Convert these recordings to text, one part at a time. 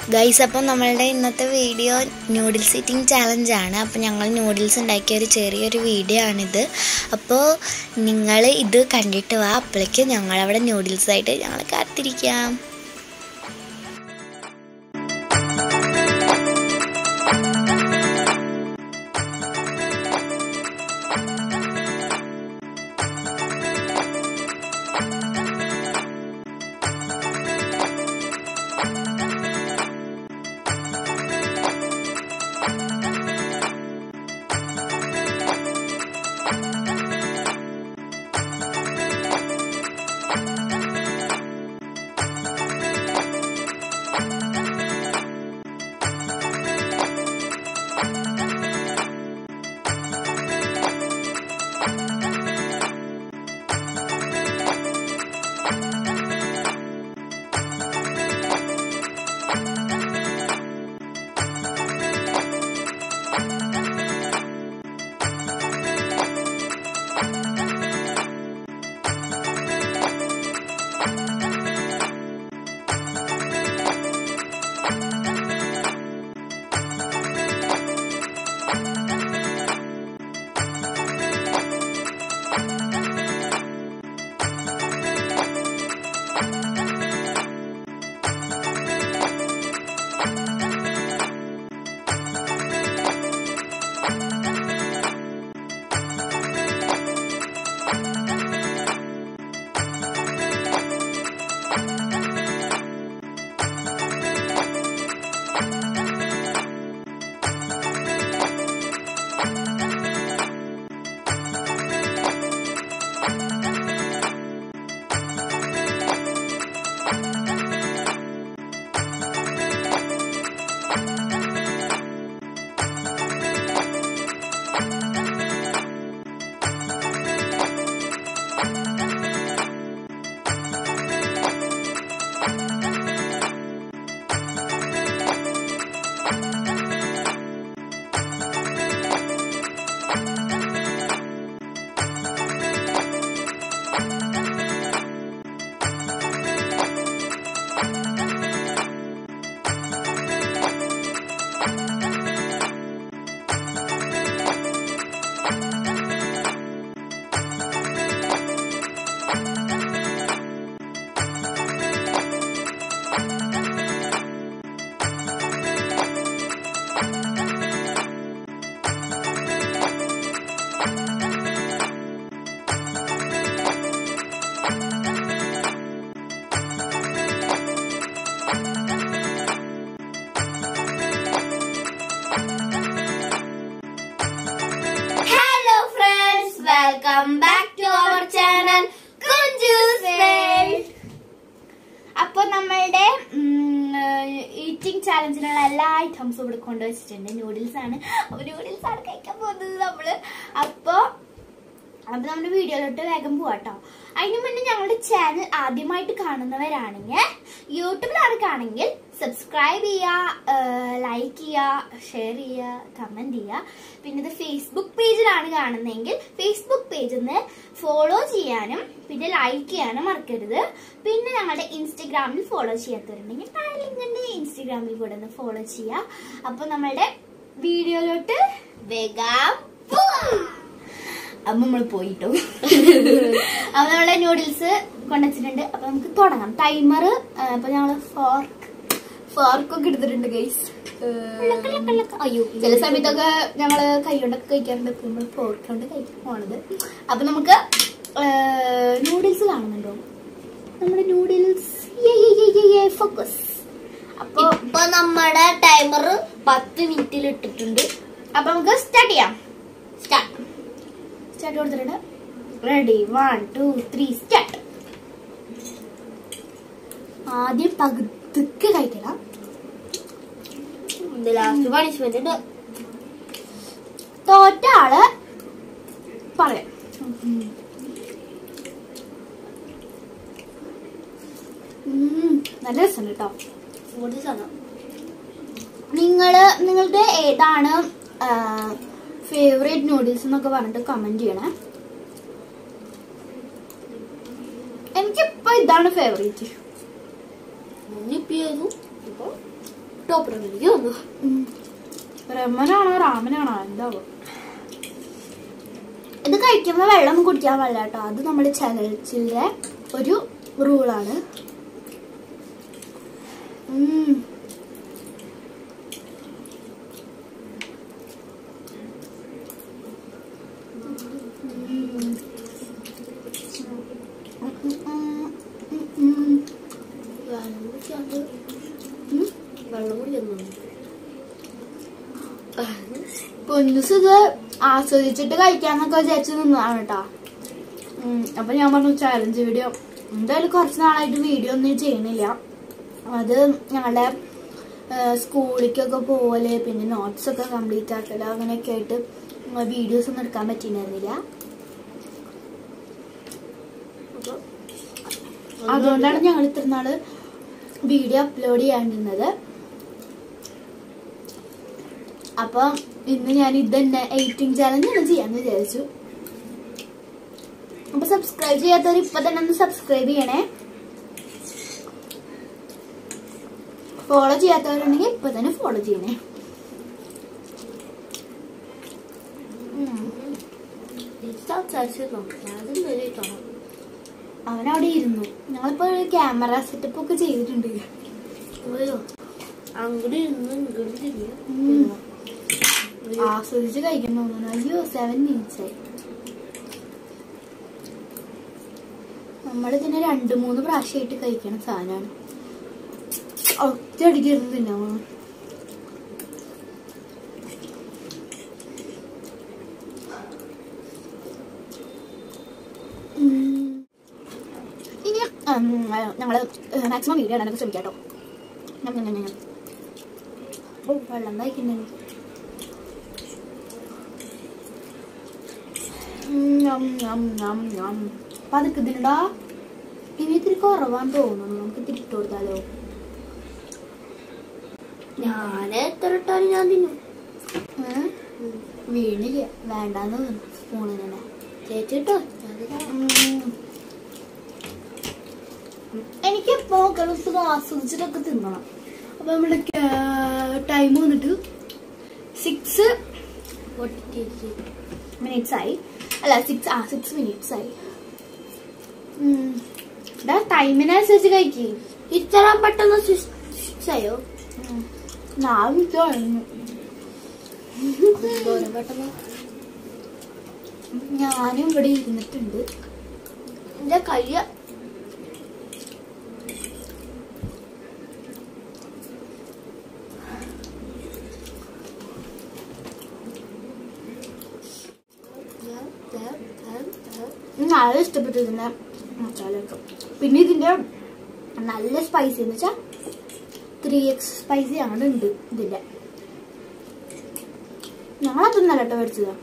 Guys അപ്പം നമ്മളുടെ ഇന്നത്തെ വീഡിയോ നൂഡിൽസ് ഈറ്റിംഗ് ചാലഞ്ച് ആണ് അപ്പോൾ ഞങ്ങൾ നൂഡിൽസ് ഉണ്ടാക്കിയ ഒരു ചെറിയൊരു വീഡിയോ ആണിത് അപ്പോൾ നിങ്ങൾ ഇത് കണ്ടിട്ട് വാ അപ്പോഴേക്ക് ഞങ്ങളവിടെ നൂഡിൽസ് ആയിട്ട് ഞങ്ങൾ കാത്തിരിക്കാം hello friends welcome back to our channel Kunjus അപ്പൊ നമ്മളുടെ ഈറ്റിംഗ് ചാലഞ്ചിനുള്ള എല്ലാ ഐറ്റംസും ഇവിടെ കൊണ്ടുവച്ചിട്ടുണ്ട് നൂഡിൽസ് ആണ് അപ്പൊ നൂഡിൽസ് ആണ് കഴിക്കാൻ പോകുന്നത് നമ്മള് അപ്പൊ അപ്പൊ നമ്മുടെ വീഡിയോയിലോട്ട് വേഗം പോവാട്ടോ അതിന് മുന്നേ ഞങ്ങളുടെ ചാനൽ ആദ്യമായിട്ട് കാണുന്നവരാണെങ്കിൽ യൂട്യൂബിലാണ് കാണെങ്കിൽ സബ്സ്ക്രൈബ് ചെയ്യുക ലൈക്ക് ചെയ്യുക ഷെയർ ചെയ്യുക കമന്റ് ചെയ്യുക പിന്നെ ഇത് ഫേസ്ബുക്ക് പേജിലാണ് കാണുന്നതെങ്കിൽ ഫേസ്ബുക്ക് പേജിൽ നിന്ന് ഫോളോ ചെയ്യാനും പിന്നെ ലൈക്ക് ചെയ്യാനും മറക്കരുത് പിന്നെ ഞങ്ങളുടെ ഇൻസ്റ്റഗ്രാമിൽ ഫോളോ ചെയ്യാത്തവരുണ്ടെങ്കിൽ താഴെ ലിങ്ക് ഉണ്ട് ഇൻസ്റ്റഗ്രാമിൽ കൂടെ ഒന്ന് ഫോളോ ചെയ്യുക അപ്പൊ നമ്മളുടെ വീഡിയോയിലോട്ട് വേഗം പോവാം അപ്പൊ നമ്മൾ പോയിട്ടോ അപ്പൊ നമ്മളെ നൂഡിൽസ് കൊണ്ടുവച്ചിട്ടുണ്ട് അപ്പൊ നമുക്ക് തുടങ്ങാം ടൈമർ അപ്പൊ ഞങ്ങള് ഫോർക്ക് ഫോർക്കൊക്കെ എടുത്തിട്ടുണ്ട് ഗൈസ് അയ്യോ ചില സമയത്തൊക്കെ ഞങ്ങള് കൈ കൊണ്ടൊക്കെ കഴിക്കാറുണ്ട് ഇപ്പൊ നമ്മൾ ഫോർക്ക് കൊണ്ട് കഴിക്കാൻ പോണത് അപ്പൊ നമുക്ക് നൂഡിൽസ് കാണുന്നുണ്ടോ നമ്മുടെ നൂഡിൽസ് ഫോക്കസ് അപ്പൊ ഇപ്പൊ നമ്മുടെ ടൈമർ പത്ത് മിനിറ്റിൽ ഇട്ടിട്ടുണ്ട് അപ്പൊ നമുക്ക് സ്റ്റാർട്ട് ചെയ്യാം സ്റ്റാർട്ട് സ്റ്റാർട്ട് കൊടുത്തിട്ടുണ്ട് ready one two three start ആദ്യം പകുതിക്ക് കഴിക്കണം ലാസ്റ്റ് പണിഷ്മെന്റ് ഉണ്ട് തോറ്റ ആള് പറയാം ഉം, നല്ല രസമുണ്ട് കേട്ടോ ഒരു സാധനം നിങ്ങള് നിങ്ങളുടെ ഏതാണ് ഫേവറേറ്റ് നൂഡിൽസ് എന്നൊക്കെ പറഞ്ഞിട്ട് കമന്റ് ചെയ്യണേ എനിക്കിപ്പോ ഇതാണ് ഫേവറേറ്റ് മുന്നിപ്പിയായിരുന്നു ഇപ്പൊ ടോപ്പർ എനിക്ക് തോന്നുന്നു റമനാണോ റാമനാണോ എന്താവോ ഇത് കഴിക്കുമ്പോൾ വെള്ളം കുടിക്കാൻ പാടില്ല കേട്ടോ അത് നമ്മുടെ ചലച്ചിലെ ഒരു റൂളാണ് ഉം. ഉം. ഉം, ഉം, ഉം. വെള്ളം കുടിക്കാണ്ട് ഉം. വെള്ളം കുടിക്കുന്നു പൊന്നുസ് ഇത് ആസ്വദിച്ചിട്ട് കഴിക്കാന്നൊക്കെ വിചാരിച്ച് നിന്നതാണ് കേട്ടോ അപ്പൊ ഞാൻ പറഞ്ഞു ചാലഞ്ച് വീഡിയോ എന്തായാലും കുറച്ച് നാളായിട്ട് വീഡിയോ ഒന്നും ചെയ്യണില്ല അത് ഞങ്ങളുടെ സ്കൂളിലേക്കൊക്കെ പോവല് പിന്നെ നോട്ട്സ് ഒക്കെ കംപ്ലീറ്റ് ആക്കല് അങ്ങനെയൊക്കെ ആയിട്ട് വീഡിയോസ് ഒന്നും എടുക്കാൻ പറ്റിയിരുന്നില്ല അതുകൊണ്ടാണ് ഞങ്ങൾ ഇത്ര നാള് വീഡിയോ അപ്ലോഡ് ചെയ്യാണ്ടിരുന്നത് അപ്പൊ ഇന്ന് ഞാൻ ഇത് തന്നെ എയ്റ്റിംഗ് ചാലഞ്ച് ആണ് ചെയ്യാന്ന് വിചാരിച്ചു അപ്പൊ സബ്സ്ക്രൈബ് ചെയ്യാത്തവർ ഇപ്പൊ തന്നെ ഒന്ന് സബ്സ്ക്രൈബ് ചെയ്യണേ ഫോളോ ചെയ്യാത്തവരുണ്ടെങ്കിൽ ഇപ്പൊ തന്നെ ഫോളോ ചെയ്യണേ ഉം. സംസാരിച്ചിരുന്നു ഞാനും വരെയിട്ടാണ് അവനവിടെ ഇരുന്നു ഞങ്ങളിപ്പോ ക്യാമറ സെറ്റപ്പ് ഒക്കെ ചെയ്തിട്ടുണ്ട് അയ്യോ അങ്ങോട്ട് ഇരുന്ന് ഇങ്ങോട്ട് തിരിഞ്ഞു ഉം. ആസ്വദിച്ച് കഴിക്കാൻ തോന്നുന്നു അയ്യോ സെവൻ മിനിറ്റ്സ് ആയി നമ്മളിതിനെ രണ്ട് മൂന്ന് പ്രാവശ്യമായിട്ട് കഴിക്കണ സാധനമാണ് ഒറ്റയടിക്കരുത് തിന്നാ ഇനി ഉം, ഞങ്ങള് മാക്സിമം വീഡിയോ ഇടാനൊക്കെ ശ്രമിക്കാം കേട്ടോ ഞം, ഞം, ഞം, ഞം. ഓ വെള്ളം കഴിക്കുന്നുണ്ട് പതുക്കെ ഇതിനടാ ഇനി ഇത്തിരി കുറവാന്ന് തോന്നുന്നു നമുക്ക് ഇത്തിരി ഇട്ട് കൊടുത്താലോ ഞാൻ എത്ര ഇട്ടാലും ഞാൻ തിന്നും ഏ? വീണില്ല വേണ്ടാന്ന് തോന്നുന്നു സ്പൂണിന് തന്നെ ചേച്ചി ഇട്ടോ ഞാൻ തിന്നാം. ഉം. എനിക്ക് എപ്പോ ഗൾഫ് ആസ്വദിച്ചിട്ടൊക്കെ തിന്നണം അപ്പൊ നമ്മുടെ ടൈം വന്നിട്ട് സിക്സ് പൊട്ടിച്ച് മിനിറ്റ്സ് ആയി അല്ല സിക്സ് ആ സിക്സ് മിനിറ്റ്സ് ആയി ടൈമിനനുസരിച്ച് കഴിക്കും ഇത്ര പെട്ടെന്ന് ശിക്ഷയോ ഞാൻ വിളിച്ചു എന്തോരം പെട്ടെന്ന് ഞാനും ഇവിടെ ഇരുന്നിട്ടുണ്ട് എന്റെ കയ്യ നല്ല ഇഷ്ടപ്പെട്ടു ഇതിന്റെ മസാലയൊക്കെ പിന്നെ ഇതിന്റെ നല്ല സ്പൈസി എന്ന് വെച്ചാൽ ത്രീ എക്സ് സ്പൈസി അങ്ങനെ ഉണ്ട് ഇതിന്റെ ഞങ്ങളതൊന്നല്ല കേട്ടോ മേടിച്ചത്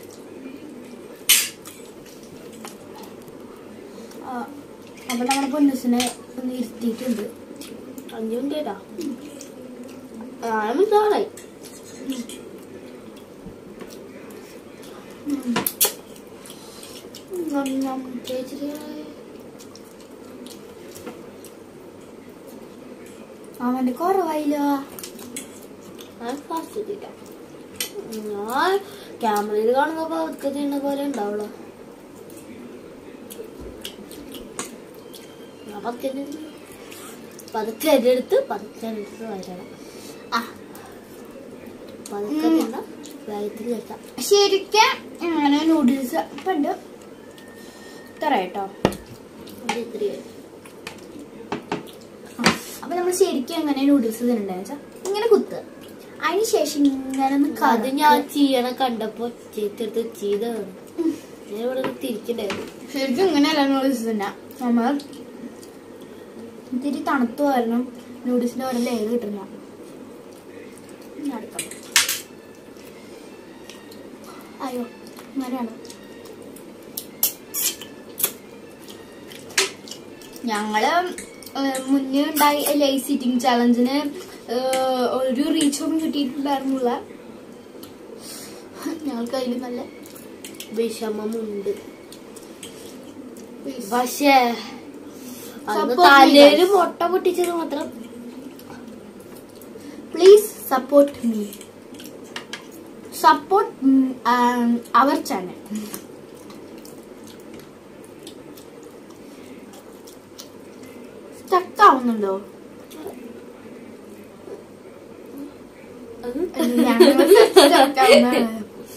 ആ, അപ്പൊ നമ്മുടെ പൊന്നൂസിനെ ഒന്ന് ഇരുത്തിയിട്ടുണ്ട് അഞ്ചു മിനിറ്റ് കേട്ടാ ഞാൻ മിസ്സാളായി നം, നം. ചേച്ചി അവന്റെ കുറവായില്ല ഞാൻ ഫാസ്റ്റ് എത്തിയിട്ടാ ഞാൻ ക്യാമറയിൽ കാണുമ്പോ പതുക്കെ ചെയ്യുന്ന പോലെ ഉണ്ടാവുള്ളൂ ഞാൻ പതുക്കെ നിന്ന് പതുക്കെ എൻ്റെ അടുത്ത് പതുക്കെ എൻ്റെ അടുത്ത് വരണം ആ പതുക്കെ ഉം. തിന്ന വേഗത്തിൽ കഴിക്കാം ശരിക്കും അങ്ങനെ നൂഡിൽസ് ഇപ്പൊ ഉണ്ട് ഇത്ര കേട്ടോ അത് ഇത്രയും അപ്പൊ നമ്മൾ ശരിക്കും എങ്ങനെ നൂഡിൽസ് തിന്നണ്ടെന്ന് വെച്ചാ ഇങ്ങനെ കുത്തുക അതിന് ശേഷം ഇങ്ങനെ ഒന്ന് അത് കറക്കുക. ഞാൻ ചെയ്യണ കണ്ടപ്പോ ചേച്ചെടുത്ത് ചെയ്താണ് ഞാൻ ഇവിടെ തിരിക്കണ്ടായിരുന്നു ശരിക്കും ഇങ്ങനെയല്ല നൂഡിൽസ് തിന്നാ നമ്മൾ ഇത്തിരി തണുത്ത് വരണം നൂഡിൽസിന്റെ ഓരോ ലെയർ കിട്ടില്ല ഇനി അടുക്കാം അയ്യോ അങ്ങനെയാണ് ഞങ്ങള് ഏഹ്, മുന്നേ ഉണ്ടായി ലൈ സിറ്റിംഗ് ചാലഞ്ചിന് ഒരു റീച്ച് ഒന്നും കിട്ടിയിട്ടുണ്ടായിരുന്നില്ല ഞങ്ങൾക്ക് അതിൽ നല്ല വിഷമമുണ്ട് പക്ഷേ അന്ന് Support me, തലയില് guys. മുട്ട പൊട്ടിച്ചത് മാത്രം please support me support our channel stuck ആവുന്നുണ്ടോ ഞങ്ങൾ stuck ആവുന്നതാണ്.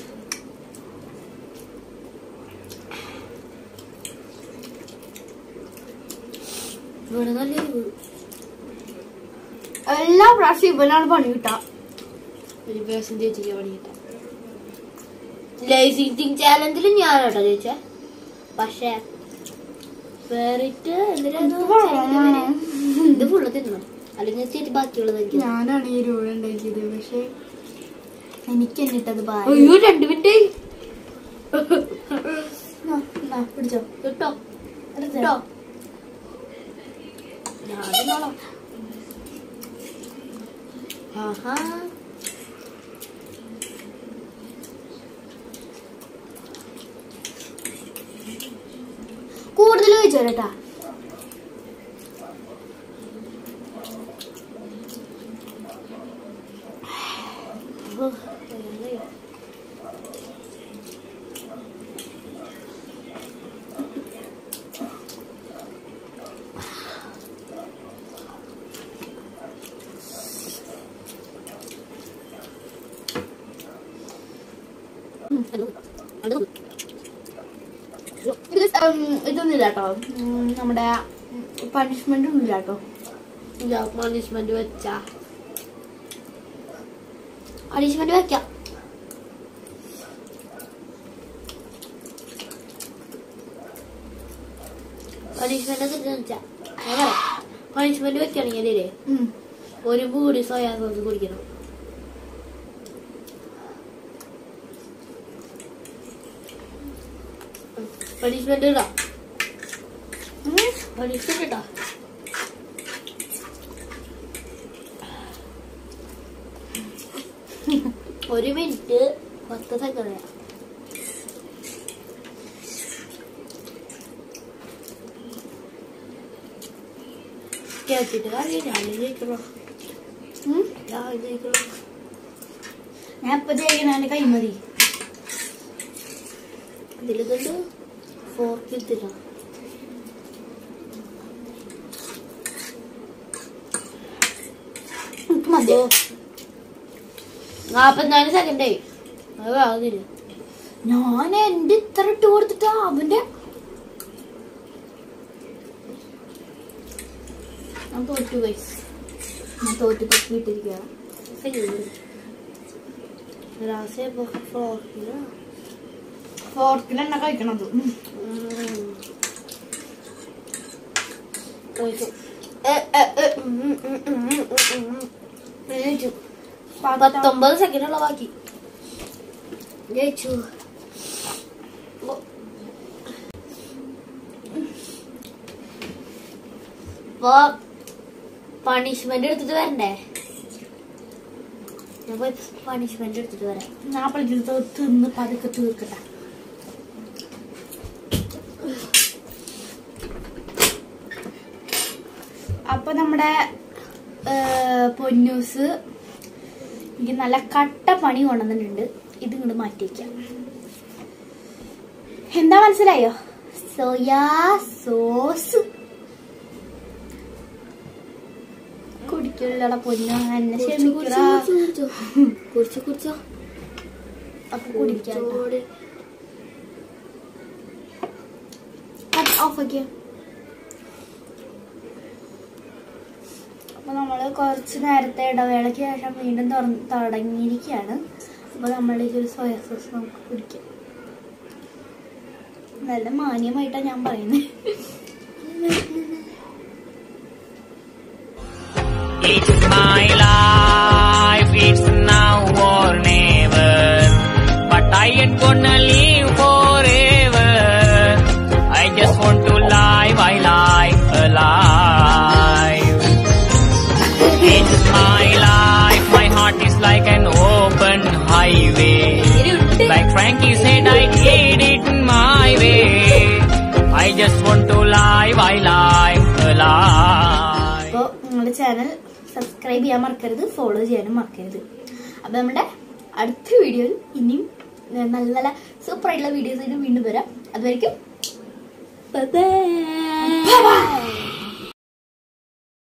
ഇവിടെ നല്ല എരിവ്. എല്ലാ പ്രാവശ്യം ഇവനാണ് പണി കിട്ടാ ഒരു പേഴ്സൺ ചേച്ചിക്ക് പണിയിട്ട ലൈഫ് ഈറ്റിംഗ് ചാലഞ്ചിൽ ഞാനാട്ടോ ചേച്ചേ പക്ഷേ വേറിട്ട് എന്തിനാണ് ഇത് ഫുള്ള് തിന്നണം അല്ലെങ്കിൽ ചേച്ചി ബാക്കിയുള്ളത് എനിക്ക് ഞാനാണ് ഈ രൂപ ഉണ്ടാക്കിയത് പക്ഷെ എനിക്ക് എന്നിട്ടത് ഭാര്യ അയ്യോ രണ്ട് മിനിറ്റ് പിടിച്ചോ കിട്ടോ കിട്ടോ ഞാൻ തിന്നോളാം ആഹാ കൂടുതൽ കഴിച്ചോ കേട്ടാ ഓ, വേറെ. ഉം, അത് അത് ഇത് ഉം, ഇതൊന്നുമില്ല കേട്ടോ ഉം, നമ്മുടെ പണിഷ്മെന്റ് ഒന്നുമില്ല കേട്ടോ ഇല്ല പണിഷ്മെന്റ് വെച്ചാ പണിഷ്മെന്റ് വെക്കാം പണിഷ്മെന്റ് വെച്ചാ പണിഷ്മെന്റ് വെക്കണെങ്കിൽ ഉം. ഒരു പൂടി സോയാ സോസ് കുടിക്കണം പണിഷ്മെന്റ് ഇടാം ഉം. പണിഷ്മെന്റ് ഇടാം ഒരു മിനിറ്റ് പത്ത് സെക്കൻഡ് കേട്ടിട്ട് കാര്യം ഞാൻ ജയിക്കണോ ഉം. ഞാൻ ജയിക്കണോ ഞാൻ ഇപ്പൊ ചെയ്യണ എന്റെ കൈമതി ഇതിലുണ്ട് ഫോർക്ക് ഇതില്ല എനിക്ക് മതിയോ നാപ്പത്തിനാല് സെക്കൻഡേ അത് ആകുന്നില്ല ഞാൻ എന്റെ ഇത്ര ഇട്ട് കൊടുത്തിട്ടാ അവന്റെ ഞാൻ തോറ്റു ഗൈസ് ഞാൻ തോറ്റു തൊട്ടിട്ടിരിക്കുക ഫോർക്കില്ല ഫോർക്കിൽ എണ്ണ കഴിക്കണത് പത്തൊമ്പത് സെക്കൻഡ് ഉള്ള ബാക്കി ജയിച്ചു ഇപ്പൊ പണിഷ്മെന്റ് എടുത്തിട്ട് വരണ്ടേ ഞാൻ പോയി പണിഷ്മെന്റ് എടുത്തിട്ട് വരാം ഞാൻ പഠിച്ചത് തിന്ന് പതുക്കെ തീർക്കട്ടെ അപ്പൊ നമ്മുടെ ഏ, പൊന്നൂസ് എനിക്ക് നല്ല കട്ട പണി കൊണ്ടുവന്നിട്ടുണ്ട് ഇത് ഇങ്ങോട്ട് മാറ്റി വയ്ക്കാം എന്താ മനസ്സിലായോ സോയാ സോസ് കുടിക്കുള്ളടാ പൊന്നു എന്നെ ക്ഷമിക്കടാ കുടിച്ചോ കുടിച്ചോ അപ്പൊ കുടിക്കാം കുടിച്ചോടെ. ഓഫ് ആക്കിയ അപ്പൊ നമ്മള് കുറച്ച് നേരത്തെ ഇടവേളയ്ക്ക് ശേഷം വീണ്ടും തുറന്ന് തുടങ്ങിയിരിക്കുകയാണ് അപ്പൊ നമ്മളിലേക്ക് ഒരു സോയ സോസ് നമുക്ക് കുടിക്കാം നല്ല മാന്യമായിട്ടാ ഞാൻ പറയുന്നത് It's my life, it's now or never. But I ain't gonna live forever. I just want to live, I like alive. It's my life, my heart is like an open highway. Like Frankie said, I did it my way. I just want to live, I like alive. അപ്പോൾ നിങ്ങളുടെ channel subscribe subscribe ചെയ്യാൻ മറക്കരുത് follow ചെയ്യാനും മറക്കരുത് അപ്പൊ നമ്മുടെ അടുത്ത വീഡിയോയിൽ ഇനിയും ഏ, നല്ല നല്ല സൂപ്പർ ആയിട്ടുള്ള വീഡിയോസ് വീണ്ടും വരാം അതുവരെയ്ക്കും Bye bye.